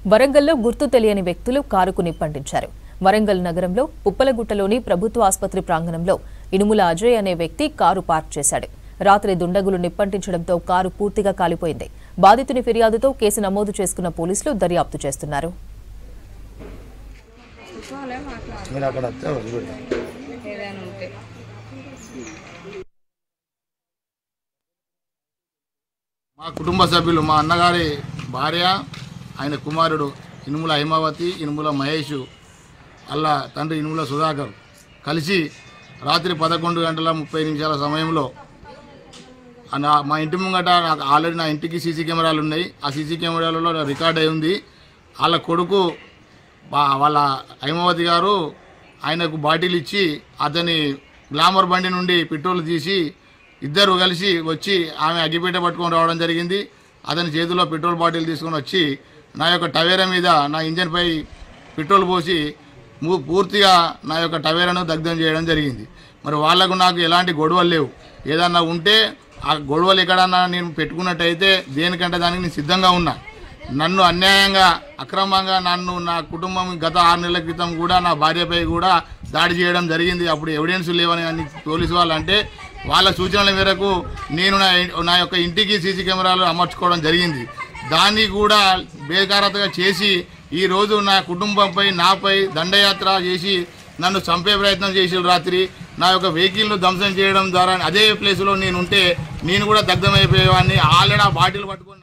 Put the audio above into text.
వరంగల్లో గుర్తు తెలియని వ్యక్తులు కారుకు నిప్పంటించారు వరంగల్ నగరంలో ఉప్పలగుట్టలోని ప్రభుత్వ ఆసుపత్రి ప్రాంగణంలో ఇనుముల అజయ్ అనే వ్యక్తి కారు పార్క్ చేశాడు రాత్రి దుండగులు నిప్పంటించడంతో కారు పూర్తిగా కాలిపోయింది బాధితుని ఫిర్యాదుతో కేసు నమోదు చేసుకున్న పోలీసులు దర్యాప్తు చేస్తున్నారు కూర్చోలే మాట్లాడు మీరు అక్కడ వస్తే వదిలిపెడతాం ఏదైనా ఉంటే మా కుటుంబ సభ్యులు మా అన్నగారి భార్య ఆయన కుమారుడు ఇనుముల హైమావతి ఇనుముల మహేష్ అల్లా తండ్రి ఇనుముల సుధాకర్ కలిసి రాత్రి పదకొండు గంటల ముప్పై నిమిషాల సమయంలో ఆ నా మా ఇంటి ముంగట నాకు ఆల్రెడీ నా ఇంటికి సీసీ కెమెరాలు ఉన్నాయి ఆ సీసీ కెమెరాలలో రికార్డ్ అయి ఉంది వాళ్ళ కొడుకు బా- వాళ్ళ హైమావతి గారు ఆయనకు బాటిల్ ఇచ్చి అతని గ్లామర్ బండి నుండి పెట్రోల్ తీసి ఇద్దరు కలిసి వచ్చి ఆమె అగ్గిపేట పట్టుకొని రావడం జరిగింది అతని చేతిలో పెట్రోల్ బాటిల్ తీసుకొని వచ్చి నా యొక్క టవేరా మీద నా ఇంజన్పై పెట్రోల్ పోసి ము- పూర్తిగా నా యొక్క టవేరాను దగ్ధం చేయడం జరిగింది మరి వాళ్లకు నాకు ఎలాంటి గొడవలు లేవు ఏదన్నా ఉంటే ఆ గొడవలు ఎక్కడన్నా నేను పెట్టుకున్నట్టయితే దేనికంటే దానికి నేను సిద్ధంగా ఉన్నా నన్ను అన్యాయంగా అక్రమంగా నన్ను నా కుటుంబం గత ఆరు నెలల క్రితం కూడా నా భార్యపై కూడా దాడి చేయడం జరిగింది అప్పుడు ఎవిడెన్స్ లేవని అని పోలీసు వాళ్ళు అంటే వాళ్ళ సూచనల మేరకు నేను నా నా యొక్క ఇంటికి సీసీ కెమెరాలు అమర్చుకోవడం జరిగింది దాన్ని కూడా బేకారతగా చేసి ఈ రోజు నా కుటుంబంపై నాపై దండయాత్ర చేసి నన్ను చంపే ప్రయత్నం చేసి రాత్రి నా యొక్క వెహికల్ను ధ్వంసం చేయడం ద్వారా అదే ప్లేస్లో నేను ఉంటే నేను కూడా దగ్ధమైపోయేవాడిని ఆల్రెడీ ఆ బాటిల్ పట్టుకొని